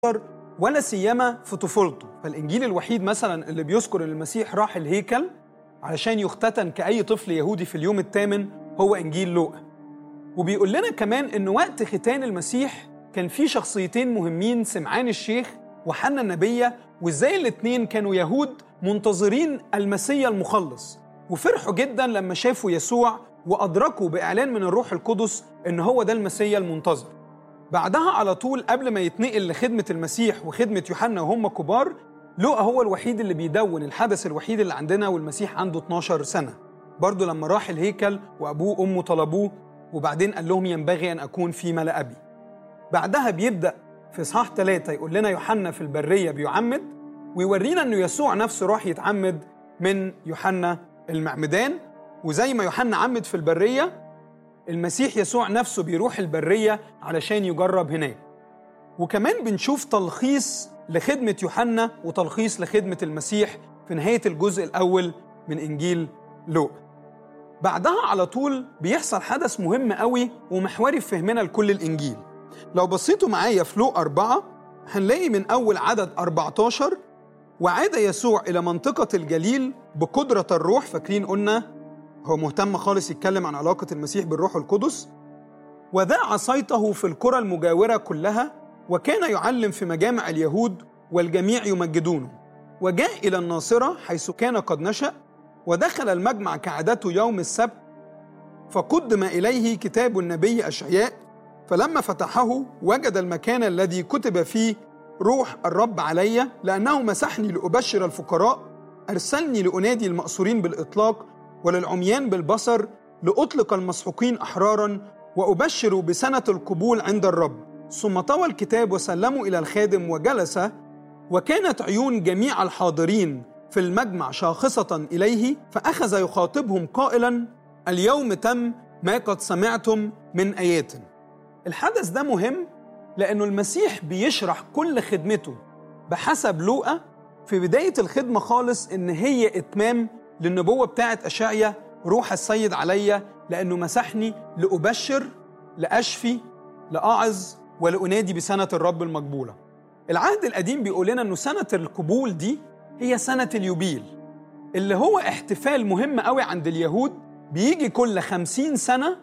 ولا سيما في طفولته فالإنجيل الوحيد مثلا اللي بيذكر أن المسيح راح الهيكل علشان يختتن كأي طفل يهودي في اليوم الثامن هو إنجيل لوقا وبيقول لنا كمان أن وقت ختان المسيح كان في شخصيتين مهمين سمعان الشيخ وحنا النبية وإزاي الاتنين كانوا يهود منتظرين المسيا المخلص وفرحوا جدا لما شافوا يسوع وأدركوا بإعلان من الروح القدس إن هو ده المسيا المنتظر بعدها على طول قبل ما يتنقل لخدمة المسيح وخدمة يوحنا وهم كبار لوقا هو الوحيد اللي بيدون الحدث الوحيد اللي عندنا والمسيح عنده 12 سنة برضه لما راح الهيكل وأبوه وأمه طلبوه وبعدين قال لهم ينبغي أن أكون في ملأ أبي بعدها بيبدأ في إصحاح ثلاثة يقول لنا يوحنا في البرية بيعمد ويورينا أنه يسوع نفسه راح يتعمد من يوحنا المعمدان وزي ما يوحنا عمد في البرية المسيح يسوع نفسه بيروح البرية علشان يجرب هناك وكمان بنشوف تلخيص لخدمة يوحنا وتلخيص لخدمة المسيح في نهاية الجزء الأول من إنجيل لوقا بعدها على طول بيحصل حدث مهم قوي ومحوري في فهمنا لكل الإنجيل لو بصيتوا معايا في لوقا أربعة هنلاقي من أول عدد 14 وعاد يسوع إلى منطقة الجليل بقدرة الروح فاكرين قلنا هو مهتم خالص يتكلم عن علاقة المسيح بالروح القدس وذاع صيته في القرى المجاورة كلها وكان يعلم في مجامع اليهود والجميع يمجدونه وجاء إلى الناصرة حيث كان قد نشأ ودخل المجمع كعادته يوم السبت فقدم إليه كتاب النبي أشعياء فلما فتحه وجد المكان الذي كتب فيه روح الرب علي لأنه مسحني لأبشر الفقراء أرسلني لأنادي المأسورين بالإطلاق وللعميان بالبصر لأطلق المسحوقين أحرارا وأبشر بسنة القبول عند الرب ثم طوى الكتاب وسلمه إلى الخادم وجلس وكانت عيون جميع الحاضرين في المجمع شاخصة إليه فأخذ يخاطبهم قائلا اليوم تم ما قد سمعتم من آيات الحدث ده مهم لأنه المسيح بيشرح كل خدمته بحسب لوقا في بداية الخدمة خالص إن هي إتمام للنبوة بتاعة أشعيا روح السيد عليا لأنه مسحني لأبشر لأشفي لأعظ ولأنادي بسنة الرب المقبولة العهد القديم بيقول لنا أنه سنة القبول دي هي سنة اليوبيل اللي هو احتفال مهم قوي عند اليهود بيجي كل خمسين سنة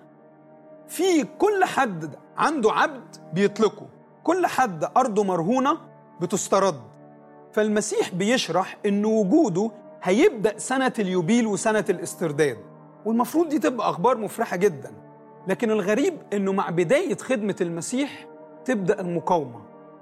في كل حد عنده عبد بيطلقه كل حد أرضه مرهونة بتسترد فالمسيح بيشرح أن وجوده هيبدأ سنة اليوبيل وسنة الاسترداد والمفروض دي تبقى أخبار مفرحة جدا لكن الغريب أنه مع بداية خدمة المسيح تبدأ المقاومة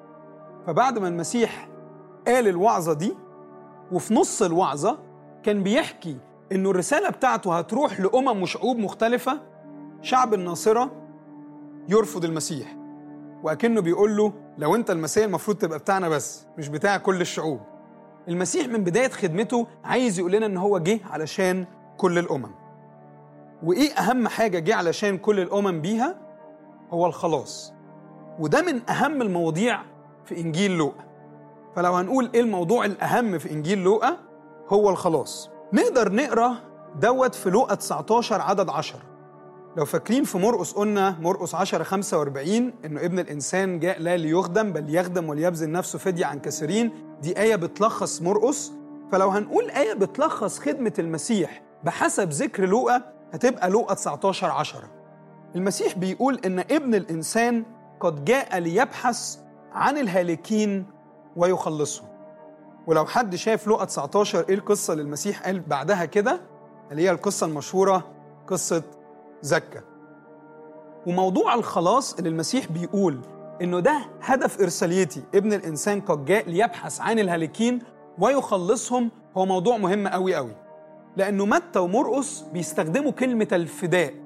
فبعد ما المسيح قال الوعظة دي وفي نص الوعظة كان بيحكي أنه الرسالة بتاعته هتروح لأمم وشعوب مختلفة شعب الناصرة يرفض المسيح وأكنه بيقول له لو أنت المسيح المفروض تبقى بتاعنا بس مش بتاع كل الشعوب المسيح من بداية خدمته عايز يقول لنا إن هو جه علشان كل الأمم وإيه أهم حاجة جه علشان كل الأمم بيها هو الخلاص وده من أهم المواضيع في إنجيل لوقا فلو هنقول إيه الموضوع الأهم في إنجيل لوقا هو الخلاص نقدر نقرأ دوت في لوقا 19 عدد 10 لو فاكرين في مرقس قلنا مرقس 10 45 انه ابن الانسان جاء لا ليخدم بل يخدم وليبذل نفسه فدية عن كثيرين دي آية بتلخص مرقس فلو هنقول آية بتلخص خدمة المسيح بحسب ذكر لوقا هتبقى لوقا 19 10 المسيح بيقول ان ابن الانسان قد جاء ليبحث عن الهالكين ويخلصهم ولو حد شاف لوقا 19 ايه القصه اللي المسيح قال بعدها كده اللي هي القصه المشهوره قصه زكا وموضوع الخلاص اللي المسيح بيقول انه ده هدف ارساليتي ابن الانسان قد جاء ليبحث عن الهالكين ويخلصهم هو موضوع مهم قوي قوي لانه متى ومرقس بيستخدموا كلمه الفداء